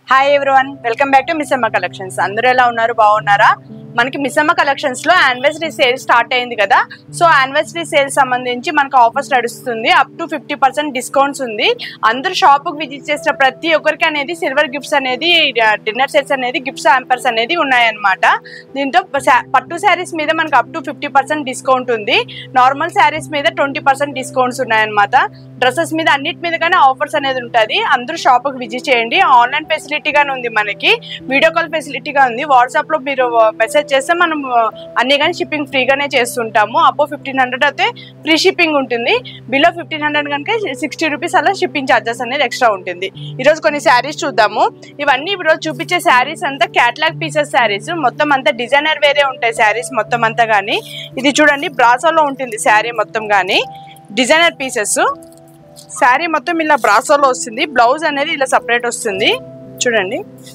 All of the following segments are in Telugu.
hi everyone welcome back to Missamma collections అందరూ ఎలా ఉన్నారు బాగున్నారా మనకి మిస్సమ్మ కలెక్షన్స్ లో యానివర్సరీ సేల్ స్టార్ట్ అయింది కదా సో యానివర్సరీ సేల్ సంబంధించి మనకు ఆఫర్స్ నడుస్తుంది up to fifty percent discounts ఉంది అందరూ షాప్ కి విజిట్ చేసిన ప్రతి ఒక్కరికి అనేది సిల్వర్ గిఫ్ట్స్ అనేది డిన్నర్ సెట్స్ అనేది గిఫ్ట్స్ హ్యాంపర్స్ అనేది ఉన్నాయన్నమాట దీంతో శా- పట్టు శారీస్ మీద మనకు up to fifty percent discount ఉంది నార్మల్ శారీస్ మీద ట్వంటీ పర్సెంట్ డిస్కౌంట్స్ ఉన్నాయన్నమాట డ్రెస్సెస్ మీద అన్నిటి మీద కానీ ఆఫర్స్ అనేది ఉంటుంది అందరూ షాప్కి విజిట్ చేయండి ఆన్లైన్ ఫెసిలిటీగానే ఉంది మనకి వీడియో కాల్ ఫెసిలిటీగా ఉంది వాట్సాప్లో మీరు మెసేజ్ చేస్తే మనం అన్ని కానీ షిప్పింగ్ ఫ్రీగానే చేస్తుంటాము అబ్బో ఫిఫ్టీన్ హండ్రెడ్ అయితే ఫ్రీ షిప్పింగ్ ఉంటుంది బిలో ఫిఫ్టీన్ హండ్రెడ్ కనుక సిక్స్టీ రూపీస్ అలా షిప్పింగ్ ఛార్జెస్ అనేది ఎక్స్ట్రా ఉంటుంది ఈరోజు కొన్ని శారీస్ చూద్దాము ఇవన్నీ ఈరోజు చూపించే శారీస్ అంతా క్యాట్లాగ్ పీసెస్ శారీస్ మొత్తం అంతా డిజైనర్ వేరే ఉంటాయి శారీస్ మొత్తం అంతా కానీ ఇది చూడండి బ్రాసోలో ఉంటుంది శారీ మొత్తం కానీ డిజైనర్ పీసెస్ శారీ మొత్తం ఇలా బ్రాసోలో వస్తుంది బ్లౌజ్ అనేది ఇలా సపరేట్ వస్తుంది చూడండి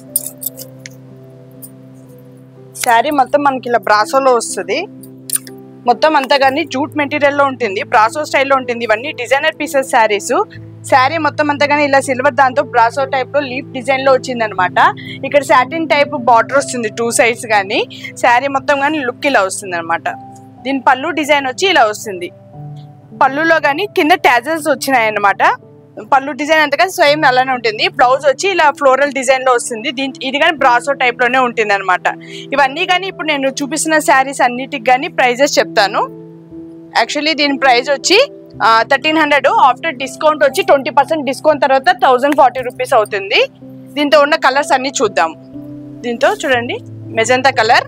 శారీ మొత్తం మనకి ఇలా బ్రాసోలో వస్తుంది మొత్తం అంతా కానీ జూట్ మెటీరియల్లో ఉంటుంది బ్రాసో స్టైల్లో ఉంటుంది ఇవన్నీ డిజైనర్ పీసెస్ శారీస్ శారీ మొత్తం అంతా కానీ ఇలా సిల్వర్ దాంతో బ్రాసో టైప్లో లీఫ్ డిజైన్లో వచ్చింది అనమాట ఇక్కడ సాటిన్ టైప్ బార్డర్ వస్తుంది టూ సైడ్స్ కానీ శారీ మొత్తం కానీ లుక్ ఇలా వస్తుంది అనమాట దీని పళ్ళు డిజైన్ వచ్చి ఇలా వస్తుంది పళ్ళులో కానీ కింద ట్యాజల్స్ వచ్చినాయి అన్నమాట పళ్ళు డిజైన్ అంతగా స్వయం అలానే ఉంటుంది బ్లౌజ్ వచ్చి ఇలా ఫ్లోరల్ డిజైన్ లో వస్తుంది దీని ఇది కానీ బ్రాసో టైప్ లోనే ఉంటుంది అనమాట ఇవన్నీ కానీ ఇప్పుడు నేను చూపిస్తున్న శారీస్ అన్నిటికి కానీ ప్రైజెస్ చెప్తాను యాక్చువల్లీ దీని ప్రైస్ వచ్చి థర్టీన్ హండ్రెడ్ ఆఫ్టర్ డిస్కౌంట్ వచ్చి ట్వంటీ పర్సెంట్ డిస్కౌంట్ తర్వాత థౌజండ్ ఫార్టీ రూపీస్ అవుతుంది దీంతో ఉన్న కలర్స్ అన్ని చూద్దాం దీంతో చూడండి magenta colour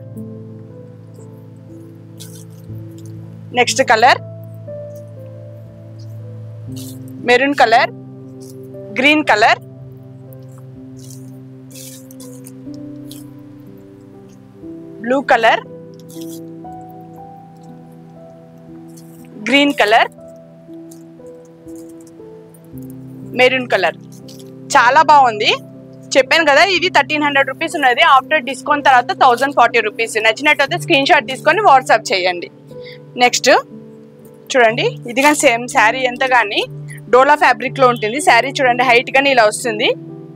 next colour maroon colour green colour blue colour green colour maroon colour చాలా బాగుంది చెప్పాను కదా ఇది థర్టీన్ హండ్రెడ్ రూపీస్ ఉన్నది ఆఫ్టర్ డిస్కౌంట్ తర్వాత థౌజండ్ ఫార్టీ రూపీస్ నచ్చినట్టయితే స్క్రీన్ షాట్ తీసుకొని వాట్సాప్ చేయండి నెక్స్ట్ చూడండి ఇది కానీ సేమ్ శారీ ఎంత కానీ డోలా ఫ్యాబ్రిక్ లో ఉంటుంది శారీ చూడండి హైట్ గానీ ఇలా వస్తుంది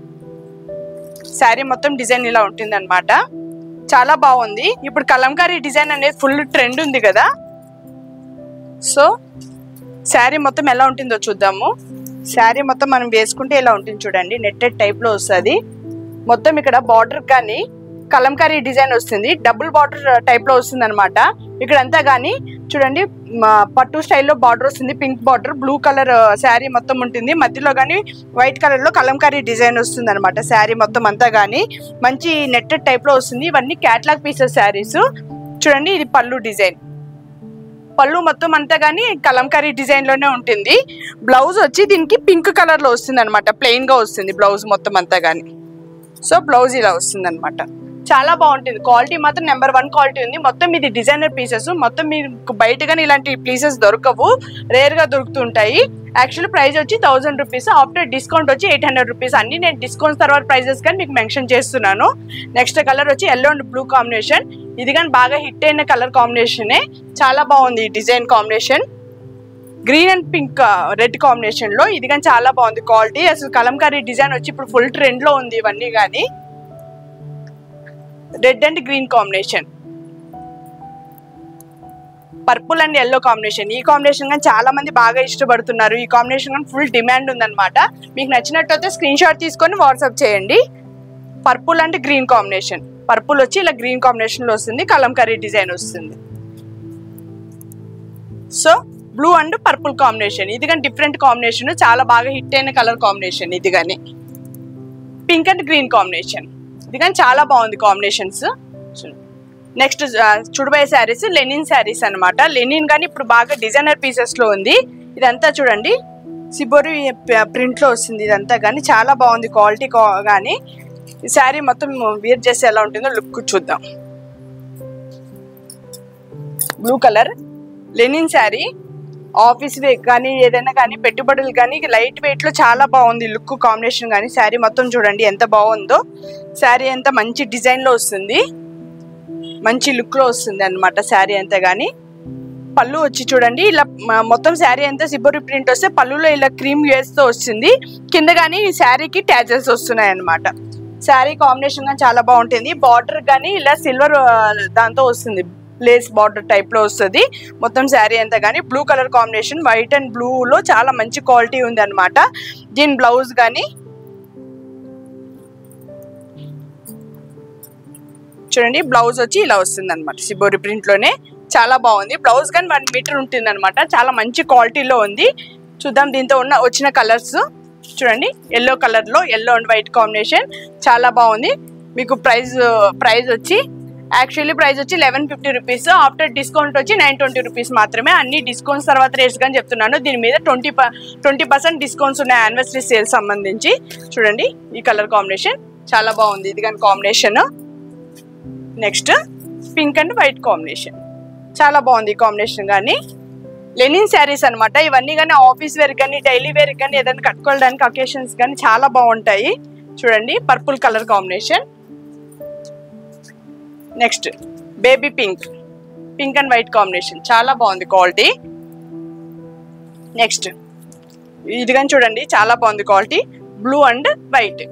శారీ మొత్తం డిజైన్ ఇలా ఉంటుంది అనమాట చాలా బాగుంది ఇప్పుడు కలంకారీ డిజైన్ అనేది ఫుల్ ట్రెండ్ ఉంది కదా సో శారీ మొత్తం ఎలా ఉంటుందో చూద్దాము శారీ మొత్తం మనం వేసుకుంటే ఇలా ఉంటుంది చూడండి నెట్టెడ్ టైప్ లో వస్తుంది మొత్తం ఇక్కడ బార్డర్ కానీ కలంకారీ డిజైన్ వస్తుంది డబుల్ బార్డర్ టైప్ లో వస్తుంది అనమాట ఇక్కడ అంతా కానీ చూడండి మ- పట్టు స్టైల్లో బార్డర్ వస్తుంది pink border blue colour sari మొత్తం ఉంటుంది మధ్యలో కానీ వైట్ కలర్ లో కలంకారీ డిజైన్ వస్తుంది అనమాట శారీ మొత్తం అంతా కానీ మంచి నెట్టెడ్ టైప్ లో వస్తుంది ఇవన్నీ క్యాట్లాగ్ పీసెస్ శారీస్ చూడండి ఇది పళ్ళు డిజైన్ పళ్ళు మొత్తం అంతా కానీ కలంకారీ డిజైన్ లోనే ఉంటుంది బ్లౌజ్ వచ్చి దీనికి పింక్ కలర్ లో వస్తుంది అనమాట ప్లెయిన్ గా వస్తుంది బ్లౌజ్ మొత్తం అంతా కానీ సో బ్లౌజ్ ఇలా వస్తుంది అనమాట చాలా బాగుంటుంది క్వాలిటీ మాత్రం నెంబర్ వన్ క్వాలిటీ ఉంది మొత్తం ఇది డిజైనర్ పీసెస్ మొత్తం మీకు బయట కానీ ఇలాంటి పీసెస్ దొరకవు రేర్ గా దొరుకుతుంటాయి యాక్చువల్ ప్రైస్ వచ్చి థౌసండ్ రూపీస్ ఆఫ్టర్ డిస్కౌంట్ వచ్చి ఎయిట్ హండ్రెడ్ రూపీస్ అన్ని నేను డిస్కౌంట్ తర్వాత ప్రైజెస్ కానీ మీకు మెన్షన్ చేస్తున్నాను నెక్స్ట్ కలర్ వచ్చి ఎల్లో అండ్ బ్లూ కాంబినేషన్ ఇది కానీ బాగా హిట్ అయిన కలర్ కాంబినేషనే చాలా బాగుంది ఈ design combination green and pink red combination లో ఇది కానీ చాలా బాగుంది క్వాలిటీ అసలు కలంకారీ డిజైన్ వచ్చి ఇప్పుడు ఫుల్ ట్రెండ్ లో ఉంది ఇవన్నీ కానీ red and green combination purple and yellow combination ఈ కాంబినేషన్ కానీ చాలా మంది బాగా ఇష్టపడుతున్నారు ఈ కాంబినేషన్ కానీ ఫుల్ డిమాండ్ ఉందన్నమాట మీకు నచ్చినట్టయితే స్క్రీన్ షాట్ తీసుకొని వాట్సాప్ చేయండి purple and green combination purple వచ్చి ఇలా గ్రీన్ కాంబినేషన్ లో వస్తుంది కలంకారీ డిజైన్ వస్తుంది so blue and purple combination ఇది కానీ డిఫరెంట్ కాంబినేషన్ చాలా బాగా హిట్ అయిన కలర్ కాంబినేషన్ ఇది కానీ పింక్ అండ్ గ్రీన్ కాంబినేషన్ ఇది కానీ చాలా బాగుంది కాంబినేషన్స్ నెక్స్ట్ చూడబోయే శారీస్ లెనిన్ శారీస్ అన్నమాట లెనిన్ కానీ ఇప్పుడు బాగా డిజైనర్ పీసెస్ లో ఉంది ఇదంతా చూడండి సిబోరి ప్రింట్ లో వస్తుంది ఇదంతా కానీ చాలా బాగుంది క్వాలిటీ కానీ ఈ శారీ మొత్తం వేర్ చేస్తే ఎలా ఉంటుందో లుక్ చూద్దాం blue colour linen sari office wear కానీ ఏదైనా కానీ పెట్టుబడులు కానీ లైట్ వెయిట్ లో చాలా బాగుంది లుక్ కాంబినేషన్ కానీ శారీ మొత్తం చూడండి ఎంత బాగుందో శారీ అంతా మంచి డిజైన్ లో వస్తుంది మంచి లుక్ లో వస్తుంది అనమాట శారీ అంతా కానీ పళ్ళు వచ్చి చూడండి ఇలా మ- మొత్తం శారీ అంతా సిబ్బరి ప్రింట్ వస్తే పళ్ళులో ఇలా క్రీమ్ తో వస్తుంది కింద కానీ ఈ శారీకి ట్యాజెస్ వస్తున్నాయి అనమాట శారీ కాంబినేషన్ కానీ చాలా బాగుంటుంది బార్డర్ కానీ ఇలా సిల్వర్ దాంతో వస్తుంది లేస్ బార్డర్ టైప్ లో వస్తుంది మొత్తం శారీ అంతా కానీ blue colour combination white and blue లో చాలా మంచి క్వాలిటీ ఉంది అనమాట దీని బ్లౌజ్ కానీ చూడండి బ్లౌజ్ వచ్చి ఇలా వస్తుంది అనమాట సిబోరి ప్రింట్ లోనే చాలా బాగుంది బ్లౌజ్ కానీ వన్ మీటర్ ఉంటుంది అనమాట చాలా మంచి క్వాలిటీలో ఉంది చూద్దాం దీంతో ఉన్న వచ్చిన కలర్స్ చూడండి ఎల్లో కలర్ లో ఎల్లో అండ్ వైట్ కాంబినేషన్ చాలా బాగుంది మీకు ప్రైస్ ప్రైస్ వచ్చి యాక్చువల్లీ ప్రైస్ వచ్చి eleven fifty rupees after discount వచ్చి నైన్ ట్వంటీ రూపీస్ మాత్రమే అన్ని డిస్కౌంట్స్ తర్వాత రేట్స్ కానీ చెప్తున్నాను దీని మీద ట్వంటీ ట్వంటీ పర్సెంట్ డిస్కౌంట్స్ ఉన్నాయి యానివర్సరీ సేల్ సంబంధించి చూడండి ఈ కలర్ కాంబినేషన్ చాలా బాగుంది ఇది కానీ combination next pink and white combination చాలా బాగుంది ఈ కాంబినేషన్ కానీ లెనిన్ శారీస్ అన్నమాట ఇవన్నీ కానీ ఆఫీస్ వేర్ కానీ డైలీ వేర్ కానీ ఏదైనా కట్టుకోవడానికి అకేషన్స్ కానీ చాలా బాగుంటాయి చూడండి purple colour combination next baby pink pink and white combination చాలా బాగుంది క్వాలిటీ నెక్స్ట్ ఇది కానీ చూడండి చాలా బాగుంది క్వాలిటీ బ్లూ అండ్ వైట్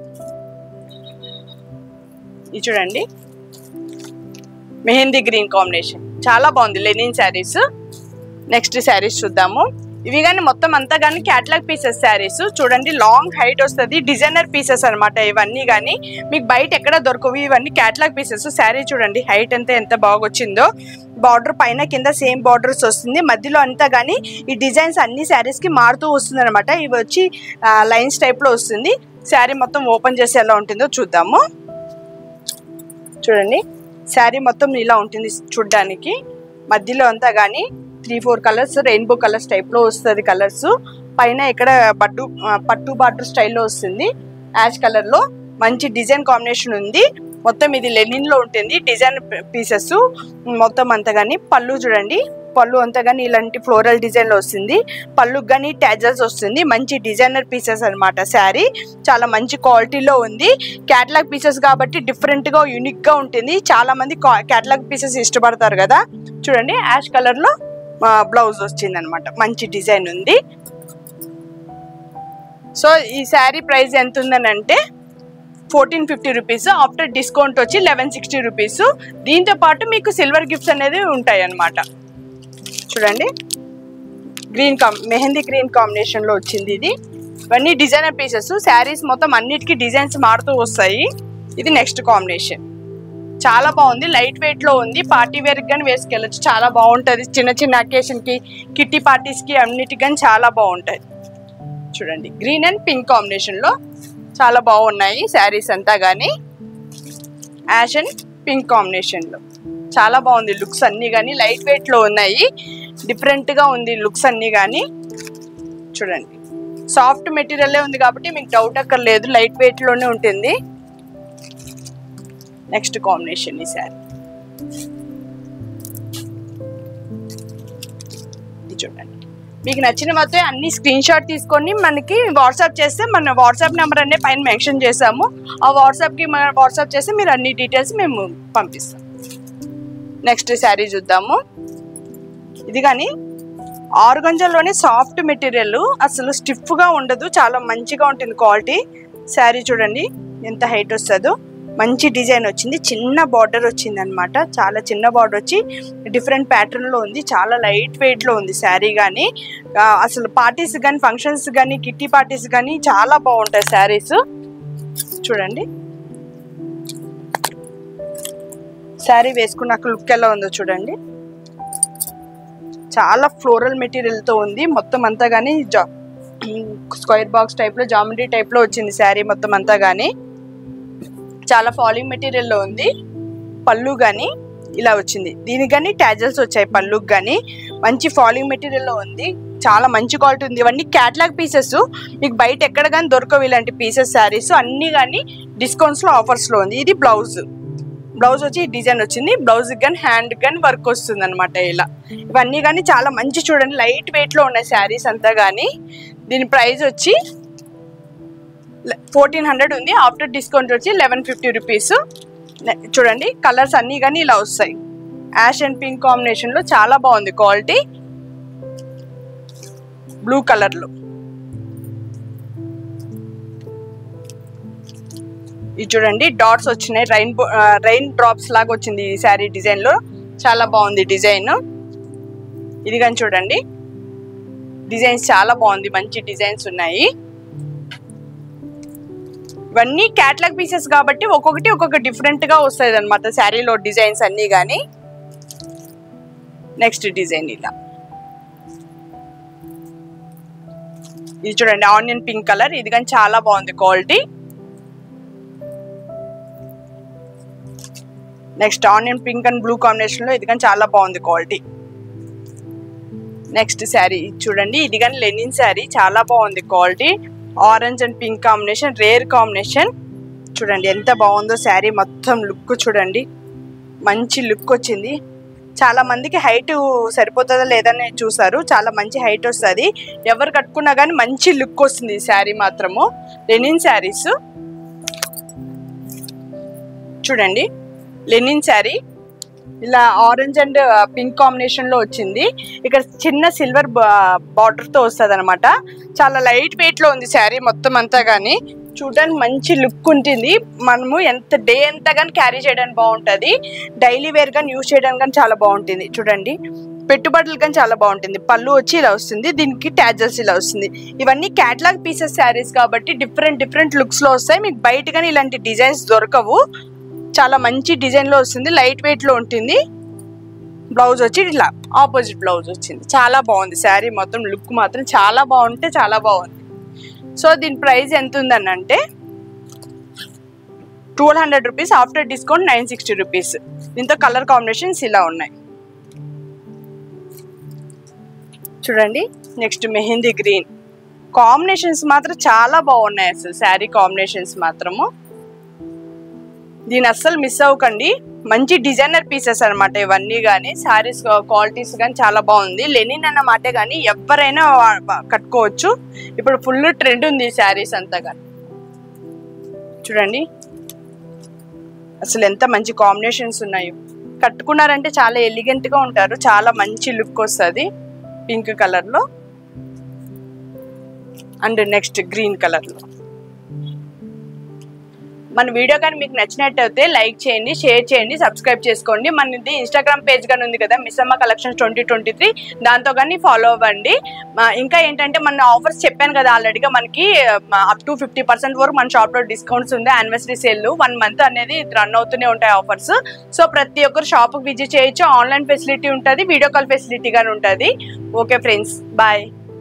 ఇది చూడండి మెహందీ గ్రీన్ కాంబినేషన్ చాలా బాగుంది లెనిన్ శారీస్ నెక్స్ట్ శారీస్ చూద్దాము ఇవి కానీ మొత్తం అంతా కానీ క్యాట్లాగ్ పీసెస్ శారీస్ చూడండి లాంగ్ హైట్ వస్తుంది డిజైనర్ పీసెస్ అన్నమాట ఇవన్నీ కానీ మీకు బయట ఎక్కడ దొరకవు ఇవన్నీ క్యాట్లాగ్ పీసెస్ శారీ చూడండి హైట్ అంతా ఎంత బాగా వచ్చిందో బార్డర్ పైన కింద సేమ్ బార్డర్స్ వస్తుంది మధ్యలో అంతా కానీ ఈ డిజైన్స్ అన్ని శారీస్ కి మారుతూ వస్తుంది అనమాట ఇవి వచ్చి లైన్స్ టైప్ లో వస్తుంది శారీ మొత్తం ఓపెన్ చేసి ఎలా ఉంటుందో చూద్దాము చూడండి శారీ మొత్తం ఇలా ఉంటుంది చూడ్డానికి మధ్యలో అంతా కానీ three four colours rainbow colours టైప్లో వస్తుంది కలర్స్ పైన ఇక్కడ పట్టు ఆ, పట్టు బార్డర్ స్టైల్లో వస్తుంది యాష్ కలర్లో మంచి డిజైన్ కాంబినేషన్ ఉంది మొత్తం ఇది లెనిన్ లో ఉంటుంది డిజైన్ పీసెస్ మొత్తం అంతా కానీ పళ్ళు చూడండి పళ్ళు అంతా కానీ ఇలాంటి ఫ్లోరల్ డిజైన్ లో వస్తుంది పళ్ళుకి కానీ ట్యాజల్స్ వస్తుంది మంచి డిజైనర్ పీసెస్ అన్నమాట శారీ చాలా మంచి క్వాలిటీలో ఉంది క్యాటలాగ్ పీసెస్ కాబట్టి డిఫరెంట్ గా యూనిక్ గా ఉంటుంది చాలా మంది క్యాటలాగ్ పీసెస్ ఇష్టపడతారు కదా చూడండి యాష్ కలర్ లో బ్లౌజ్ వచ్చింది అనమాట మంచి డిజైన్ ఉంది సో ఈ శారీ ప్రైస్ ఎంత ఉందని అంటే fourteen fifty rupees after discount వచ్చి లెవెన్ సిక్స్టీ రూపీస్ దీంతో పాటు మీకు సిల్వర్ గిఫ్ట్స్ అనేది ఉంటాయి అన్నమాట చూడండి గ్రీన్ కాం మెహందీ గ్రీన్ కాంబినేషన్ లో వచ్చింది ఇది ఇవన్నీ డిజైనర్ పీసెస్ శారీస్ మొత్తం అన్నిటికీ డిజైన్స్ మారుతూ వస్తాయి ఇది నెక్స్ట్ కాంబినేషన్ చాలా బాగుంది లైట్ వెయిట్ లో ఉంది పార్టీ వేర్ కానీ వేసుకెళ్ళచ్చు చాలా బాగుంటది చిన్న చిన్న అకేషన్ కి కిట్టి పార్టీస్ కి అన్నిటికి కానీ చాలా బాగుంటది చూడండి గ్రీన్ అండ్ పింక్ కాంబినేషన్ లో చాలా బాగున్నాయి శారీస్ అంతా కానీ యాష్ అండ్ పింక్ కాంబినేషన్ లో చాలా బాగుంది లుక్స్ అన్ని కానీ లైట్ వెయిట్ లో ఉన్నాయి డిఫరెంట్ గా ఉంది లుక్స్ అన్ని కానీ చూడండి సాఫ్ట్ మెటీరియల్ ఉంది కాబట్టి మీకు డౌట్ అక్కర్లేదు లైట్ వెయిట్ లోనే ఉంటుంది నెక్స్ట్ కాంబినేషన్ ఈ శారీ ఇది చూడండి మీకు నచ్చిన మొత్తం అన్ని స్క్రీన్ షాట్ తీసుకొని మనకి వాట్సాప్ చేస్తే మన వాట్సాప్ నెంబర్ అనే పైన మెన్షన్ చేసాము ఆ వాట్సాప్కి మన వాట్సాప్ చేస్తే మీరు అన్ని డీటెయిల్స్ మేము పంపిస్తాం నెక్స్ట్ శారీ చూద్దాము ఇది కానీ ఆరుగంజల్లోనే సాఫ్ట్ మెటీరియల్ అసలు స్టిఫ్గా ఉండదు చాలా మంచిగా ఉంటుంది క్వాలిటీ శారీ చూడండి ఎంత హైట్ వస్తుందో మంచి డిజైన్ వచ్చింది చిన్న బార్డర్ వచ్చింది అనమాట చాలా చిన్న బార్డర్ వచ్చి డిఫరెంట్ ప్యాటర్న్ లో ఉంది చాలా లైట్ వెయిట్ లో ఉంది శారీ కానీ అసలు పార్టీస్ కానీ ఫంక్షన్స్ కానీ కిట్టి పార్టీస్ కానీ చాలా బాగుంటాయి శారీస్ చూడండి శారీ వేసుకున్నాక లుక్ ఎలా ఉందో చూడండి చాలా ఫ్లోరల్ మెటీరియల్ తో ఉంది మొత్తం అంతా కానీ స్క్వైర్ బాక్స్ టైప్ లో జామెట్రీ టైప్ లో వచ్చింది శారీ మొత్తం అంతా కానీ చాలా ఫాలింగ్ మెటీరియల్ లో ఉంది పళ్ళు కానీ ఇలా వచ్చింది దీనికి కానీ ట్యాజల్స్ వచ్చాయి పళ్ళుకి కానీ మంచి ఫాలింగ్ మెటీరియల్ లో ఉంది చాలా మంచి క్వాలిటీ ఉంది ఇవన్నీ క్యాటలాగ్ పీసెస్ మీకు బయట ఎక్కడ కానీ దొరకవు ఇలాంటి పీసెస్ శారీస్ అన్ని కానీ డిస్కౌంట్స్ లో ఆఫర్స్ లో ఉంది ఇది బ్లౌజ్ బ్లౌజ్ వచ్చి డిజైన్ వచ్చింది బ్లౌజ్ కానీ హ్యాండ్ కానీ వర్క్ వస్తుంది అనమాట ఇలా ఇవన్నీ కానీ చాలా మంచి చూడండి లైట్ వెయిట్ లో ఉన్నాయి శారీస్ అంతా కానీ దీని ప్రైస్ వచ్చి ఫోర్టీన్ హండ్రెడ్ ఉంది ఆఫ్టర్ డిస్కౌంట్ వచ్చి లెవెన్ ఫిఫ్టీ రూపీస్ చూడండి కలర్స్ అన్నీ కానీ ఇలా వస్తాయి యాష్ అండ్ పింక్ కాంబినేషన్ లో చాలా బాగుంది క్వాలిటీ బ్లూ కలర్ లో ఇది చూడండి డాట్స్ వచ్చినాయి రైన్ రైన్ డ్రాప్స్ లాగా వచ్చింది ఈ శారీ డిజైన్ లో చాలా బాగుంది డిజైన్ ఇది కానీ చూడండి డిజైన్స్ చాలా బాగుంది మంచి డిజైన్స్ ఉన్నాయి ఇవన్నీ క్యాట్లాగ్ పీసెస్ కాబట్టి ఒక్కొక్కటి ఒక్కొక్క డిఫరెంట్ గా వస్తుంది అనమాట శారీలో డిజైన్స్ అన్ని కానీ నెక్స్ట్ డిజైన్ ఇలా ఇది చూడండి ఆనియన్ పింక్ కలర్ ఇది కానీ చాలా బాగుంది quality next onion pink and blue combination లో ఇది కానీ చాలా బాగుంది క్వాలిటీ నెక్స్ట్ శారీ చూడండి ఇది కానీ లెనిన్ శారీ చాలా బాగుంది quality orange and pink combination rare combination చూడండి ఎంత బాగుందో శారీ మొత్తం లుక్ చూడండి మంచి లుక్ వచ్చింది చాలా మందికి హైట్ సరిపోతుందా లేదని చూసారు చాలా మంచి హైట్ వస్తుంది ఎవరు కట్టుకున్నా కానీ మంచి లుక్ వస్తుంది ఈ శారీ మాత్రము లెనిన్ శారీస్ చూడండి లెనిన్ శారీ ఇలా ఆరెంజ్ అండ్ పింక్ కాంబినేషన్ లో వచ్చింది ఇక్కడ చిన్న సిల్వర్ బార్డర్ తో వస్తుంది అనమాట చాలా లైట్ వెయిట్ లో ఉంది శారీ మొత్తం అంతా కానీ చూడడానికి మంచి లుక్ ఉంటుంది మనము ఎంత డే అంతా కానీ క్యారీ చేయడానికి బాగుంటుంది డైలీ వేర్ కానీ యూజ్ చేయడానికి కానీ చాలా బాగుంటుంది చూడండి పెట్టుబడులు కానీ చాలా బాగుంటుంది పళ్ళు వచ్చి ఇలా వస్తుంది దీనికి ట్యాజల్స్ ఇలా వస్తుంది ఇవన్నీ క్యాటలాగ్ పీసెస్ శారీస్ కాబట్టి డిఫరెంట్ డిఫరెంట్ లుక్స్ లో వస్తాయి మీకు బయట కానీ ఇలాంటి డిజైన్స్ దొరకవు చాలా మంచి డిజైన్ లో వస్తుంది లైట్ వెయిట్ లో ఉంటుంది బ్లౌజ్ వచ్చి ఇట్లా ఆపోజిట్ బ్లౌజ్ వచ్చింది చాలా బాగుంది శారీ మొత్తం లుక్ మాత్రం చాలా బాగుంటే చాలా బాగుంది సో దీని ప్రైస్ ఎంత ఉందని అంటే twelve hundred rupees after discount nine sixty rupees దీంతో కలర్ కాంబినేషన్స్ ఇలా ఉన్నాయి చూడండి నెక్స్ట్ మెహందీ గ్రీన్ కాంబినేషన్స్ మాత్రం చాలా బాగున్నాయి అసలు శారీ కాంబినేషన్స్ మాత్రము దీని అస్సలు మిస్ అవ్వకండి మంచి డిజైనర్ పీసెస్ అనమాట ఇవన్నీ కానీ శారీస్ క్వాలిటీస్ కానీ చాలా బాగుంది లెనిన్ అన్న మాటే కానీ ఎవరైనా వా- వా- కట్టుకోవచ్చు ఇప్పుడు ఫుల్ ట్రెండ్ ఉంది ఈ శారీస్ అంతా కానీ చూడండి అసలు ఎంత మంచి కాంబినేషన్స్ ఉన్నాయో కట్టుకున్నారంటే చాలా ఎలిగెంట్ గా ఉంటారు చాలా మంచి లుక్ వస్తుంది పింక్ కలర్ లో అండ్ నెక్స్ట్ గ్రీన్ కలర్ లో మన వీడియో కానీ మీకు నచ్చినట్టయితే లైక్ చేయండి షేర్ చేయండి సబ్స్క్రైబ్ చేసుకోండి మనది ఇన్స్టాగ్రామ్ పేజ్ కానీ ఉంది కదా Missamma collections twenty twenty three దాంతో కానీ ఫాలో అవ్వండి మా- ఇంకా ఏంటంటే మన ఆఫర్స్ చెప్పాను కదా ఆల్రెడీగా మనకి అప్ టు ఫిఫ్టీ పర్సెంట్ వరకు మన షాప్లో డిస్కౌంట్స్ ఉంది యానివర్సరీ సేల్ వన్ మంత్ అనేది రన్ అవుతూనే ఉంటాయి ఆఫర్స్ సో ప్రతి ఒక్కరు షాప్కి విజిట్ చేయొచ్చు ఆన్లైన్ ఫెసిలిటీ ఉంటుంది వీడియో కాల్ ఫెసిలిటీ కానీ ఉంటుంది ఓకే ఫ్రెండ్స్ బాయ్